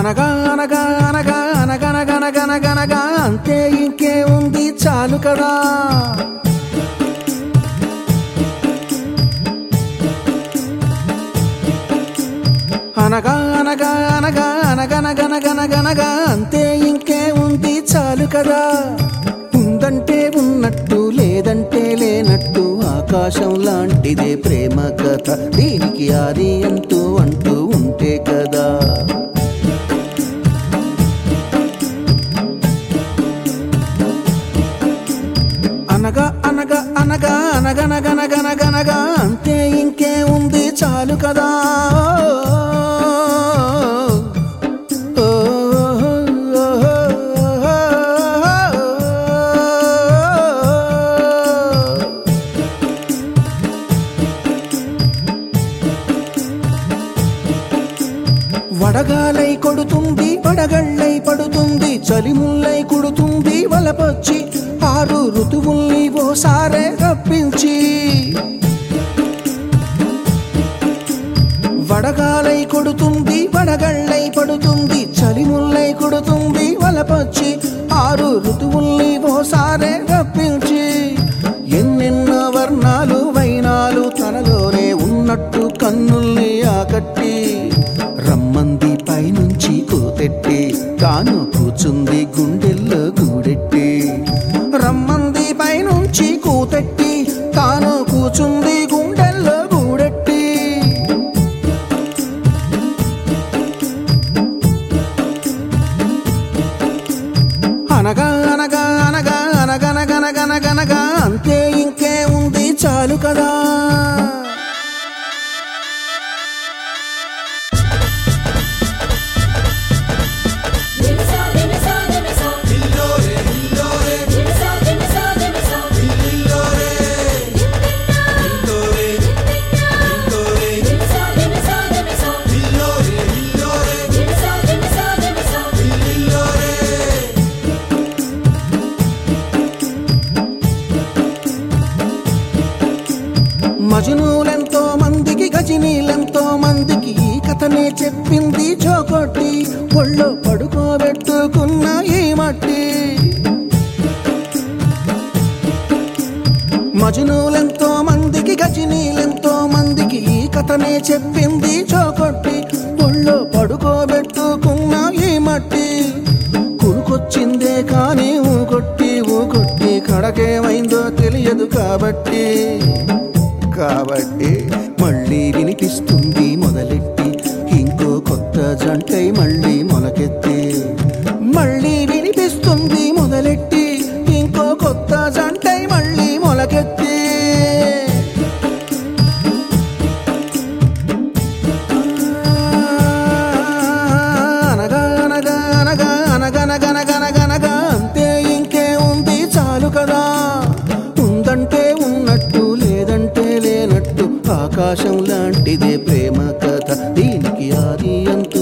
అనగా అనగా అనగా అనగనగనగనగనగా అంతే ఇంకే ఉంది చాలు కదా అనగా అనగా అనగా అనగనగనగనగనగా అంతే ఇంకే ఉంది చాలు కదా ఉందంటే ఉన్నట్టు లేదంటే లేనట్టు ఆకాశం లాంటిదే ప్రేమ కథ దీనికి ఆది అంటూ అంటూ ఉంటే కదా అనగా అనగా అనగా అనగనగనగనగనగా అంతే ఇంకే ఉంది చాలు కదా ఓ, ఓ, ఓ. వడగాలై కొడుతుంది వడగళ్ళై పడుతుంది చలిముల్లై కుడుతుంది వలపొచ్చి ఆరు ఋతువుల్ని ఓసారే రప్పించి వడగాలై కొడుతుంది వడగళ్ళై పడుతుంది చలిముల్లై కుడుతుంది వలపొచ్చి ఆరు ఋతువుల్ని ఓసారే రప్పించి ఎన్నెన్నో వర్ణాలు వైనాలు తనలోనే ఉన్నట్టు కన్నుల్ని ఆకట్టి రమ్మంది పైనుంచి కూతెట్టి తాను కూచుంది గుండెల్లో గూడెట్టి రమ్మంది పైనుంచి కూతెట్టి తాను కూచుంది గుండెల్లో గూడెట్టి అనగా అనగా అనగా అనగనగనగనగనగా అంతే ఇంకే ఉంది చాలు కదా దిమిసా దిమిసా దిమిసా దిల్లోరే దిల్లోరే దిమిసా దిమిసా దిమిసా దిల్లోరే దిల్లోరే దిల్లోరే దిల్లోరే దిమిసా దిమిసా దిమిసా దిల్లోరే దిల్లోరే దిమిసా దిమిసా దిమిసా దిల్లోరే మజునులెంతో మందికి గజనీలెంతో మందికి ఈ కథనే చెప్పింది చోకొట్టి ఒళ్ళో పడుకోబెట్టుకున్న ఈ మట్టి మజునులెంతో మందికి గజనీలెంతో మందికి ఈ కథనే చెప్పింది చోకొట్టి ఒళ్ళో పడుకోబెట్టుకున్న ఈ మట్టి కురుకొచ్చిందే కానీ ఊకొట్టి ఊకొట్టి కడకేమైందో తెలియదు కాబట్టి కాబట్టి మళ్ళీ వినిపిస్తుంది మొదలెట్టి ఇంకో కొత్త జంటై మళ్ళీ మొలకెత్తి మళ్ళీ వినిపిస్తుంది మొదలెట్టి ఇంకో కొత్త జంటై మళ్ళీ మొలకెత్తి అనగా అనగా అనగా అనగనగనగనగనగా అంతే ఇంకే ఉంది చాలు కదా ఉందంటే ఉన్నట్టు లేదంటే లేనట్టు ఆకాశం లాంటిదే ప్రేమ కథ దీనికి ఆది అంతు